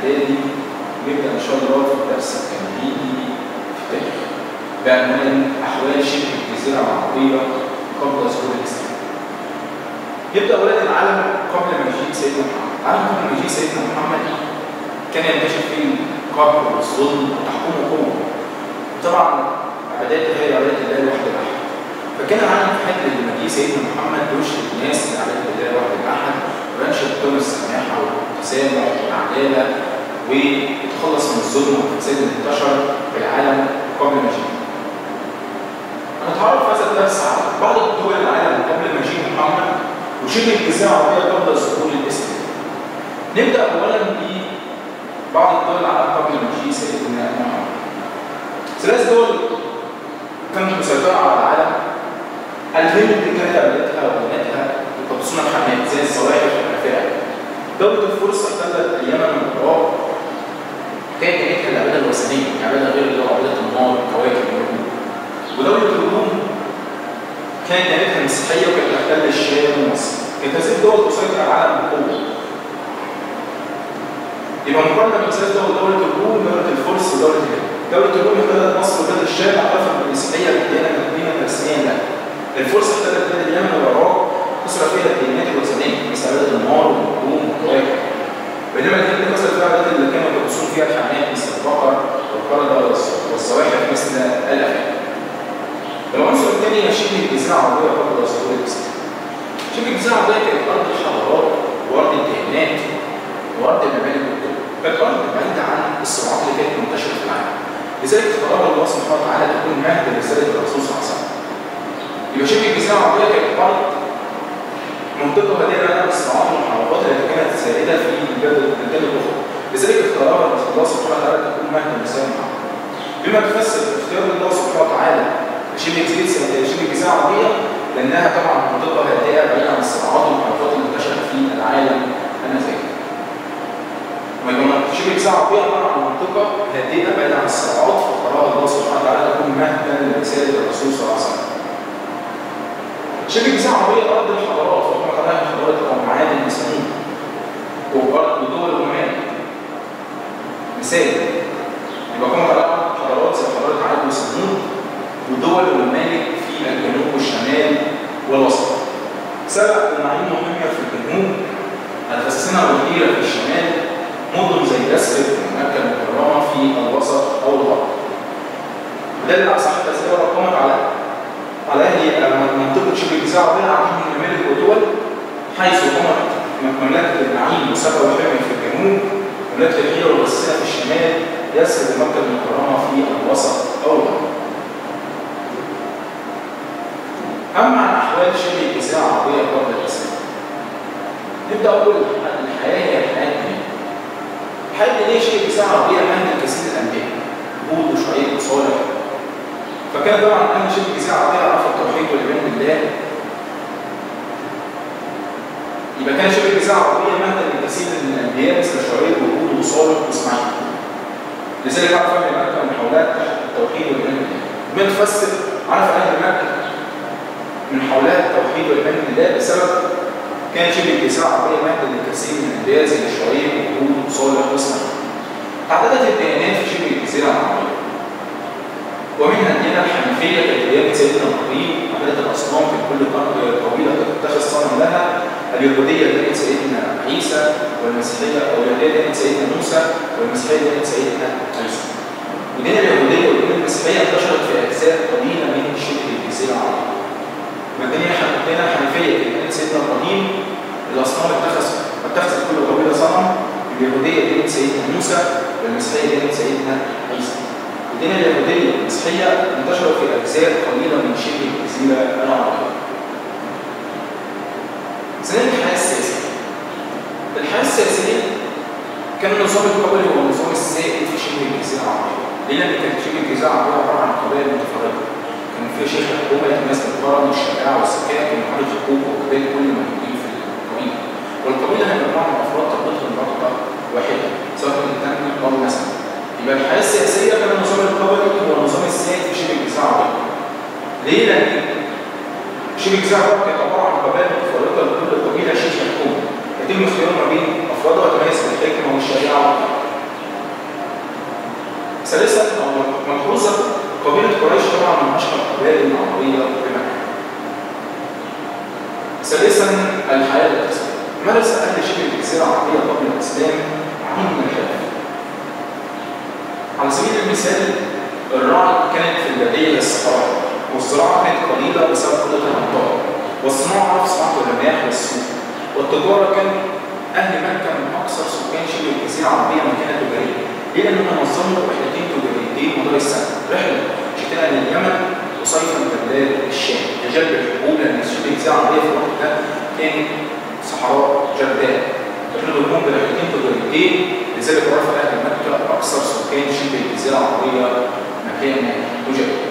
اعدادي نبدا ان شاء الله في الدرس التمهيدي في التاريخ بعنوان احوال شبه الجزيره العربيه قبل ظهور الاسلام. يبدا اولا العالم قبل مجيء سيدنا محمد، العالم قبل مجيء سيدنا محمد كان ينتشر فيه القهر والظلم وتحكم قوه. طبعا عبادات غير عباده الله الواحد الاحد. فكان العالم في حد لمجيء سيدنا محمد يرشد الناس لعباده الله الواحد الاحد وينشر قيم السماحه والتسامح والعداله ويتخلص من الظلم والفساد اللي انتشر في العالم قبل مجيء. هنتعرف في هذا الدرس على بعض دول العالم قبل مجيء محمد وشبه الجزيره العربيه قبل ظهور الاسلام. نبدا اولا ببعض الدول العالم قبل مجيء سيدنا محمد. ثلاث دول كانت مسيطره على العالم الهند كانت عبادتها وبناتها يقدسون الحمام زي الزواحف والافاعي. دولة الفرس احتلت اليمن والعراق كانت جميعها العبادة الوثنية، العبادة غير اللي هو عبادة النار والكواكب والنجوم. ودولة الروم كانت جميعها مسيحية وكانت تحتل الشام ومصر. كانت هذه الدول تسيطر على العالم بقوة. يبقى مقارنة بين ثلاث دول دولة الروم ودولة الفرس ودولة الهند. دولة الروم احتلت مصر وبلاد الشام اعترفت بالمسيحية بالديانة الدينة الرسمية لها. الفرس احتلت بلاد اليمن والعراق كسر فيها الديانات الوثنيه مثل عباده النار والنجوم والكواكب بينما الهند كسر فيها عباده اللي كانوا يقدسون فيها الحمام مثل البقر والقرده والزواحف مثل الافعى. العنصر الثاني هي شبه الجزيره العربيه قبل ظهور الاسلام. شبه الجزيره العربيه كانت ارض الحضارات وارض الديانات وارض الممالك والدول. كانت ارض بعيده عن الصراعات اللي كانت منتشره في العالم. لذلك اختار الله سبحانه وتعالى تكون مهد لرساله الرسول صلى الله عليه وسلم. يبقى شبه الجزيره العربيه كانت ارض منطقه هذه لها الصراعات والحركات التي كانت سائده في البلاد الاخرى لذلك اختارها الله سبحانه وتعالى تكون مهد لسان بما تفسر اختيار الله سبحانه وتعالى شبه جزيره شبه الجزيره العربيه لانها طبعا منطقه هادئه بعيده عن الصراعات والحركات اللي انتشرت في العالم انذاك. شبه الجزيره العربيه عباره عن منطقه هادئه بعيده عن الصراعات فاختارها الله سبحانه وتعالى تكون مهدا لرساله الرسول صلى الله عليه وسلم. شبه الجزيرة العربية أرض الحضارات وهم كمان حضارات ومعادن مسلمين وأرض ودول وممالك مثال يبقى كما قال حضارات زي حضارة عاد وثمود ودول وممالك في الجنوب والشمال والوسط سبق ومعين مهمة في الجنوب الغسنة والهيرة في الشمال مدن زي يثرب ومكة المكرمة في الوسط أو الغرب وده اللي أصح التسلية رقمت على على هذه منطقة شبه الجزيرة العربية عديد من الممالك والدول حيث قامت مملكة النعيم وسبا وحمي في الجنوب مملكة الحيرة والغسالة في الشمال يثرب مكة المكرمة في الوسط أو الغرب. أما عن أحوال شبه الجزيرة العربية قبل الإسلام نبدأ أول الحياة هي الحياة الدينية. الحياة الدينية شبه الجزيرة العربية مهد كثير الأنبياء هود وشعيب وصالح فكان طبعا اهل شبه الجزيره العربيه عرفوا التوحيد والايمان بالله يبقى كان شبه الجزيره العربيه مهدا لكثير من الانبياء مثل شعيب وهود وصالح واسماعيل لذلك عرف اهل مكه من حولات التوحيد والايمان بالله بما تفسر عرف اهل مكه من حولات التوحيد والايمان بالله بسبب كان شبه الجزيره العربيه مهدا لكثير من الانبياء زي شعيب وهود وصالح واسماعيل تعددت الديانات في شبه الجزيره العربيه ومنها الديانة الحنفية كديانة سيدنا إبراهيم عبادة الأصنام في كل قرن طويلة تتخذ صنم لها اليهودية ديانة سيدنا عيسى والمسيحية أو اليهودية ديانة سيدنا موسى والمسيحية ديانة سيدنا عيسى. والديانة اليهودية والديانة المسيحية انتشرت في أجزاء قليلة من شبه الجزيرة العربية. والديانة الحنفية كديانة سيدنا إبراهيم الأصنام اتخذ اتخذت كل قبيلة صنم اليهودية ديانة سيدنا موسى والمسيحية ديانة سيدنا عيسى. الدين اليهودية المسيحية انتشروا في أجزاء قليلة من شبه الجزيرة العربية. ثانيا الحياة السياسية. الحياة السياسية كان النظام القبلي هو النظام السائد في شبه الجزيرة العربية. ليه؟ لأن كانت شبه الجزيرة العربية عبارة عن قبائل متفرقة. كان في شيخ الحكومة يتميز بالكرم والشجاعة والذكاء كان يعرض حقوق وقبائل كل الموجودين في القبيلة. والقبيلة هي مجموعة من أفراد تربطهم رابطة واحدة سواء كانت تنمي أو نسب. يبقى الحياة السياسية كان النظام القبلي هو النظام السائد في شبه الجزيرة العربية. ليه؟ لأن شبه الجزيرة العربية كانت عبارة عن قبائل متفرقة لكل قبيلة شيخ الحكومة. يتم اختيار ما بين أفرادها تميز بالحكمة والشجاعة ثالثا او ملحوظه قبيله قريش طبعا من اشهر القبائل العربيه بمكه ثالثا الحياه الاقتصاديه مارس اهل شبه الجزيره العربيه قبل الاسلام عين من الحرف على سبيل المثال الرعي كانت في الباديه للصحراء والزراعه كانت قليله بسبب قله الامطار والصناعه في صناعه الرماح والسوق والتجاره كان اهل مكه من اكثر سكان شبه الجزيره العربيه مكانه تجاريه ليه لانهم نظموا رحلتين تجاريتين مدار السنه رحله شتاء لليمن وصيفا لبلاد الشام لجلب الحبوب لان شبه الجزيره العربيه في الوقت ده كان صحراء جرداء فكانوا بيقوموا برحلتين تجاريتين لذلك عرف اهل مكه اكثر سكان شبه الجزيره العربيه مكانا تجاريا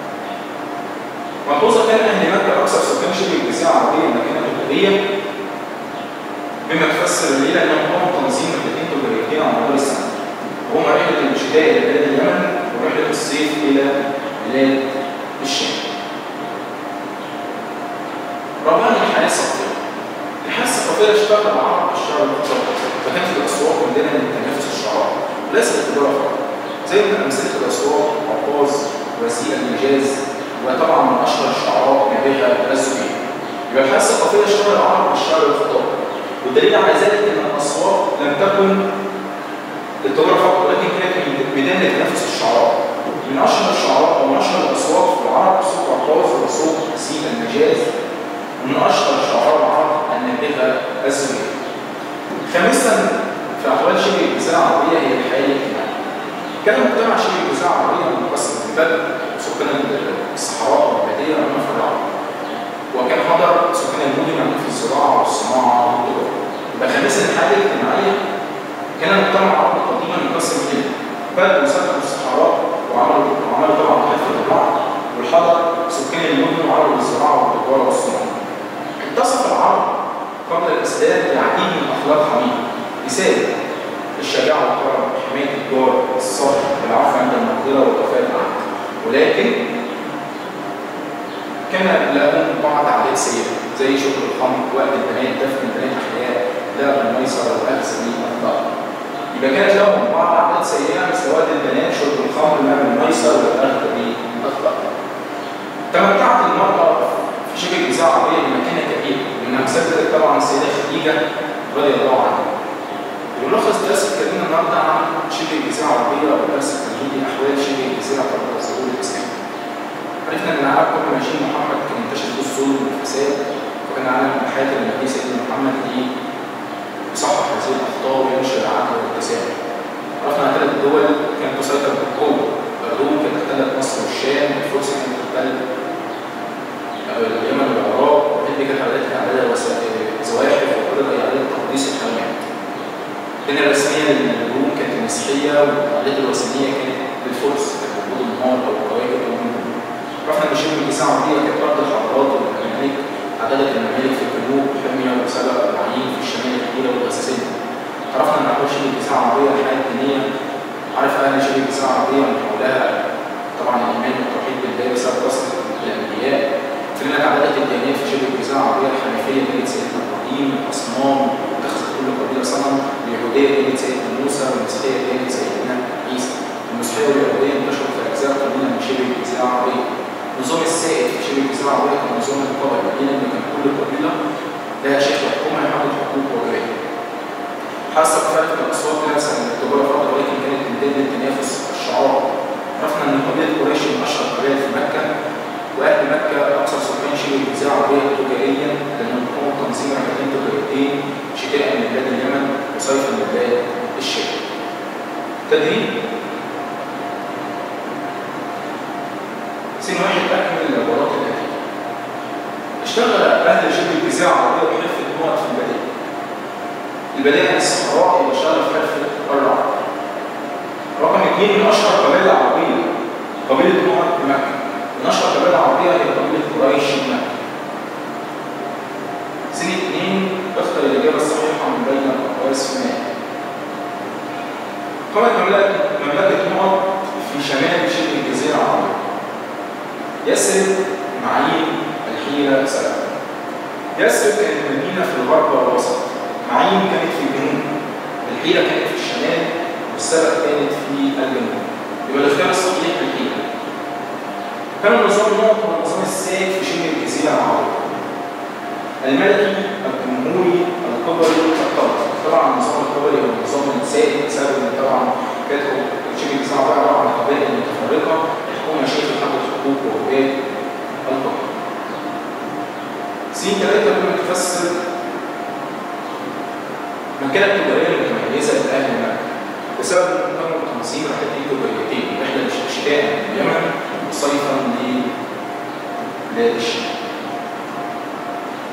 ملحوظه كان اهل مكه اكثر سكان شبه الجزيره العربيه مكانا تجاريا بما تفسر ليه لانهم قاموا تنظيم رحلتين تجاريتين على مدار السنه وهما رحله الشتاء الى بلاد اليمن ورحله الصيف الى بلاد الشام. رابعا الحياه الثقافيه. الحياه الثقافيه اشتغل العرب بالشعر المقتصد فكانت الاسواق عندنا من تنافس الشعراء وليس التجاره فقط. زي من امثله الاسواق عكاظ وسيله المجاز وطبعا من اشهر الشعراء نبيها الزبير. يبقى الحياه الثقافيه اشتغل العرب بالشعر الخطاب والدليل على ذلك ان الاسواق لم تكن للتجاره فقط ولكن كانت بدايه لتنافس الشعراء من اشهر الشعراء او من اشهر الاسواق في العرب سوق عكاظ وسوق سيف المجاز ومن اشهر الشعراء العرب النابغه الزبير. خامسا في احوال شبه الجزيره العربيه هي الحياه الاجتماعيه. كان مجتمع شبه الجزيره العربيه منقسم لبدء سكان الصحراء والباديه والريف العرب. وكان حضر سكان المدن في الزراعه والصناعه والتجاره. يبقى خامسا الحياه الاجتماعيه كان المجتمع العربي قديما منقسم الى بدأوا سكنوا الصحراء وعملوا وعملوا طبعا حرفه الرعي والحضر سكان المدن وعملوا الزراعه والتجاره والصناعه. اتصف العرب قبل الاسلام بعديد من اخلاق حميده مثال الشجاعه والكرم حمايه الجار الصبر العفو عند المقدره ووفاء العهد ولكن كان لهم بعض عادات سيئه زي شرب الخمر وقت البنات دفن البنات احياء لعب الميسر والاكل سبيل الاخطاء يبقى كانت لهم بعض عادات سيئه مثل وقت البنات شرب الخمر لعب الميسر والاخذ بالاخطاء تمتعت المراه في شبه الجزيره العربيه بمكانه كبيره منها مسددت طبعا السيده خديجه رضي الله عنها بنلخص درس اتكلمنا النهارده عن شبه الجزيره العربيه ودرس التمهيدي احوال شبه الجزيره قبل ظهور الاسلام عرفنا ان العالم قبل ما يجي محمد كان ينتشر فيه الظلم والفساد وكان العالم من حياه النبي سيدنا محمد ايه يصحح هذه الاخطاء وينشر العدل والتسامح عرفنا عن ثلاث دول كانت تسيطر بالقوه الروم كانت احتلت مصر والشام الفرس كانت تحتل اليمن والعراق والهند كانت عملتها عمليه زواحف وقدرت اعاده تقديس الحيوانات الدنيا الرسميه للروم كانت المسيحيه والعادات الوثنيه كانت للفرس كانت وجود النار او الكواكب او رحنا ان شبه الجزيره العربيه كانت ارض الحضارات والممالك عددت الممالك في الجنوب حميه وسبأ وعين في الشمال الكبيره والغساسيه عرفنا ان احوال شبه الجزيره العربيه الحياه الدينيه عرف اهل شبه الجزيره العربيه من حولها طبعا الايمان والتوحيد بالله بسبب كثره الانبياء فلنا تعددت الديانات في شبه الجزيره العربيه الحنفيه دينه سيدنا ابراهيم الاصنام اتخذت كل قبيله صنم اليهوديه دينه سيدنا موسى والمسيحيه دينه سيدنا عيسى المسيحيه واليهوديه انتشروا في اجزاء قليله من شبه الجزيره العربيه النظام السائد في شبه الجزيره العربيه كان نظام القبائل دينا ان كان كل قبيله لها شيخ يحكمها يحدد حقوق وواجبات حسب فرق الاصوات ليس من التجاره فقط ولكن كانت من ضمن التنافس الشعار عرفنا ان قبيله قريش من اشهر القبائل في مكه واهل مكه اكثر سكان شبه الجزيره العربيه تجاريا لانهم قاموا بتنظيم رحلتين تجاريتين شتاء من بلاد اليمن وصيفا من بلاد الشام. تدريب سن واحد اكمل العبارات الاتيه. اشتغل اهل شبه الجزيره العربيه بحرفه النقط في البدايه. البدايه الصحراء يبقى اشتغل في حرفه الرعد. رقم اثنين من اشهر القبائل العربيه قبيله نوح بمكه. من اشهر القبائل العربيه هي قبيله قريش بمكه. سنة اثنين اختر الإجابة الصحيحة من بين الأقواس في مال. قامت مملكة مملكة نقط في شمال شبه الجزيرة العربية. يثرب معين الحيرة سلام. يثرب كانت مدينة في الغرب والوسط. معين كانت في الجنوب. الحيرة كانت في الشمال والسبأ كانت في الجنوب. يبقى الاختيار الصحيح بالحين كان النظام النقط هو النظام السائد في شبه الجزيره العربيه الملكي الجمهوري القبلي الطبقي طبعا النظام القبلي هو النظام السائد بسبب ان طبعا كانت شبه الجزيره العربيه عباره عن قبائل متفرقه يحكم مشاكل حق الحقوق ووجهات القبائل سين ثلاثة ممكن تفسر المكانة التجارية المتميزة لأهل المكة بسبب أن كانوا متمسين رحلتين تجاريتين رحلة شتاء من اليمن وصيفا لبلاد الشام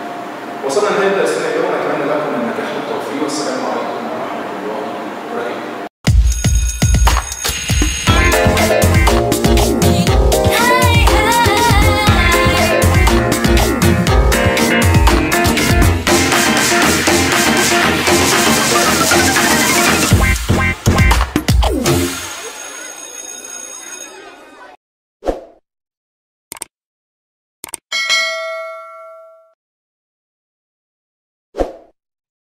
وصلنا لنهاية درسنا اليوم أتمنى لكم النجاح والتوفيق والسلام عليكم ورحمة الله وبركاته